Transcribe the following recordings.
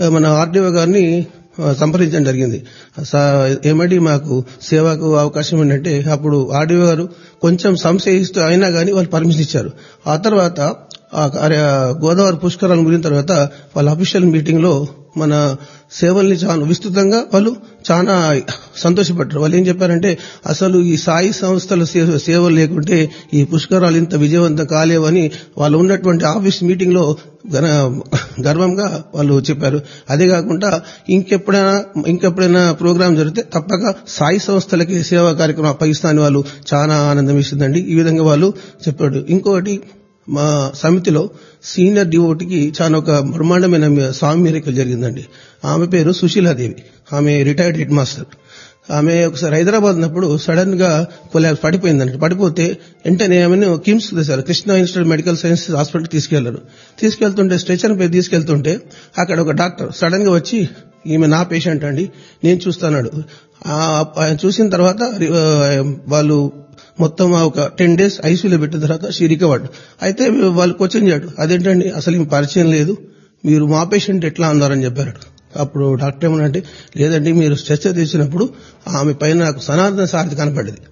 ఆ, మన ఆర్డీఓ గారిని ఆ, సంప్రదించడం జరిగింది సా- ఏమండి మాకు సేవకు అవకాశం ఏంటంటే అప్పుడు ఆర్డీఓ గారు కొంచెం సంశయిస్తూ అయినా కానీ వాళ్ళు పర్మిషన్ ఇచ్చారు ఆ తర్వాత ఆ కార్య- గోదావరి పుష్కరాలను గురిన తర్వాత వాళ్ళ అఫీషియల్ మీటింగ్ లో మన సేవల్ని చాలా విస్తృతంగా వాళ్ళు చాలా సంతోషపడ్డారు వాళ్ళు ఏం చెప్పారంటే అసలు ఈ సాయి సంస్థల సే- సేవలు లేకుంటే ఈ పుష్కరాలు ఇంత విజయవంతం కాలేవని వాళ్ళు ఉన్నటువంటి ఆఫీస్ మీటింగ్ లో గన- గర్వంగా వాళ్ళు చెప్పారు అదే కాకుండా ఇంకెప్పుడైనా ఇంకెప్పుడైనా ప్రోగ్రాం జరిగితే తప్పక సాయి సంస్థలకి సేవా కార్యక్రమం అప్పగిస్తానని వాళ్ళు చాలా ఆనందం ఇస్తుందండి ఈ విధంగా వాళ్ళు చెప్పాడు ఇంకొకటి మా సమితిలో సీనియర్ డివోటికి చాలా ఒక బ్రహ్మాండమైన స్వామి మేరికలు జరిగిందండి ఆమె పేరు సుశీలాదేవి ఆమె రిటైర్డ్ హెడ్ మాస్టర్ ఆమె ఒకసారి హైదరాబాద్ ఉన్నప్పుడు సడన్ గా కొలాబ్స్ పడిపోయిందండి పడిపోతే వెంటనే ఆమెను కిమ్స్ తెశారు Krishna Institute Medical Science Hospital తీసుకెళ్లారు తీసుకెళ్తుంటే స్ట్రెచర్ పై తీసుకెళ్తుంటే అక్కడ ఒక డాక్టర్ సడన్ గా వచ్చి ఈమె నా పేషెంట్ అండి నేను చూస్తాన్నాడు ఆ- ఆయన చూసిన తర్వాత ఆ, వాళ్ళు మొత్తం ఆ ఒక టెన్ డేస్ ఐసీయూలో పెట్టిన తర్వాత షీ రికవర్డ్ అయితే వాళ్ళు క్వశ్చన్ చేయడు అదేంటండి అసలు ఈమె పరిచయం లేదు మీరు మా పేషెంట్ ఎట్లా అన్నారని చెప్పారు అప్పుడు డాక్టర్ ఏమనంటే లేదండి మీరు స్ట్రెచర్ తీసినప్పుడు ఆమె పైన నాకు సనాతన సారథి కనపడింది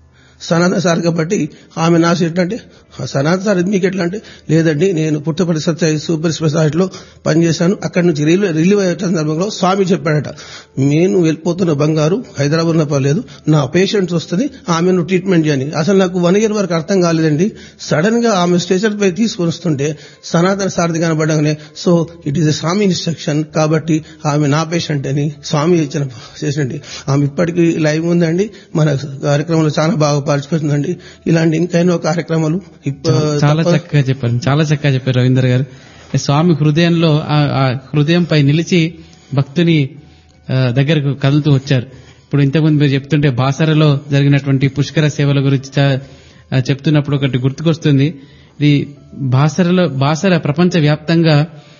సనాతన సార్ కాబట్టి ఆమె నా సీట్ అంటే "ఆ సనాతన సార్ ఇది మీకు ఎట్లా అంటే లేదండి నేను పుట్టపర్తి సత్యాయి సూపర్ స్పెషాలిటీలో పనిచేశాను అక్కడి నుంచి రిలీవ్ రిలీవ్ అయ్యే సందర్భంలో స్వామి చెప్పాడట నేను వెళ్ళిపోతున్న బంగారు హైదరాబాద్ లో పర్లేదు నా పేషెంట్స్ వస్తుంది ఆమెను ట్రీట్మెంట్ చేయని అసలు నాకు వన్ ఇయర్ వరకు అర్థం కాలేదండి సడన్ గా ఆమె స్టేషన్ పై తీసుకొని వస్తుంటే సనాతన సారథి కనబడగానే సో ఇట్ ఈస్ స్వామి ఇన్స్ట్రక్షన్ కాబట్టి ఆమె నా పేషెంట్ అని స్వామి ఇచ్చిన చేసండి ఆమె ఇప్పటికీ లైవ్ ఉందండి మన కార్యక్రమంలో చాలా బాగా పాల్చుకుంటుందండి ఇలాంటి ఇంకా ఎన్నో కార్యక్రమాలు ఇప్ప- చాలా తప్ప- చక్కగా చెప్పారు చాలా చక్కగా చెప్పారు రవీందర్ గారు స్వామి హృదయంలో ఆ- ఆ హృదయంపై నిలిచి భక్తుని ఆ, దగ్గరకు కదులుతూ వచ్చారు ఇప్పుడు ఇంతకుముందు మీరు చెప్తుంటే బాసరలో జరిగినటువంటి పుష్కర సేవల గురించి చ- ఆ, చెప్తున్నప్పుడు ఒకటి గుర్తుకొస్తుంది ఇది బాసరలో బాసర ప్రపంచ వ్యాప్తంగా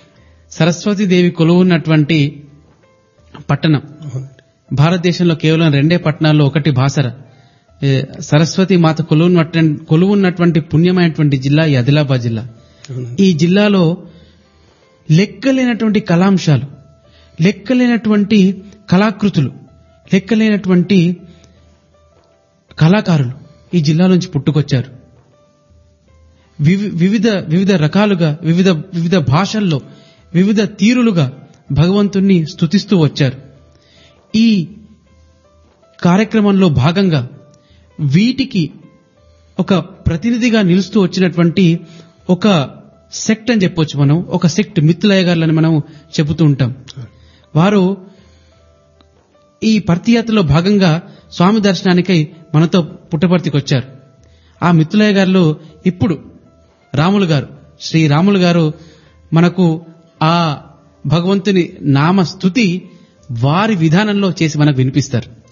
సరస్వతీదేవి కొలువున్నటువంటి పట్టణం భారతదేశంలో కేవలం రెండే పట్టణాల్లో ఒకటి బాసర ఏ, సరస్వతి మాత కొలువున్నటువంటి కొలువున్నటువంటి పుణ్యమైనటువంటి జిల్లా ఈ ఆదిలాబాద్ జిల్లా ఈ జిల్లాలో లెక్కలేనటువంటి కళాంశాలు లెక్కలేనటువంటి కళాకృతులు లెక్కలేనటువంటి కళాకారులు ఈ జిల్లా నుంచి పుట్టుకొచ్చారు వివి- వివిధ వివిధ రకాలుగా వివిధ వివిధ భాషల్లో వివిధ తీరులుగా భగవంతుణ్ణి స్తుతిస్తూ వచ్చారు ఈ కార్యక్రమంలో భాగంగా వీటికి ఒక ప్రతినిధిగా నిలుస్తూ వచ్చినటువంటి ఒక సెక్ట్ అని చెప్పొచ్చు మనం ఒక సెక్ట్ మిత్తులయ్య గారులని మనం చెబుతూ ఉంటాం వారు ఈ పర్తియాత్రలో భాగంగా స్వామి దర్శనానికై మనతో పుట్టపర్తికి వచ్చారు ఆ మిత్రులయ్య గారు ఇప్పుడు రాములు గారు శ్రీ రాములు గారు మనకు ఆ భగవంతుని నామ స్తుతి వారి విధానంలో చేసి మనకు వినిపిస్తారు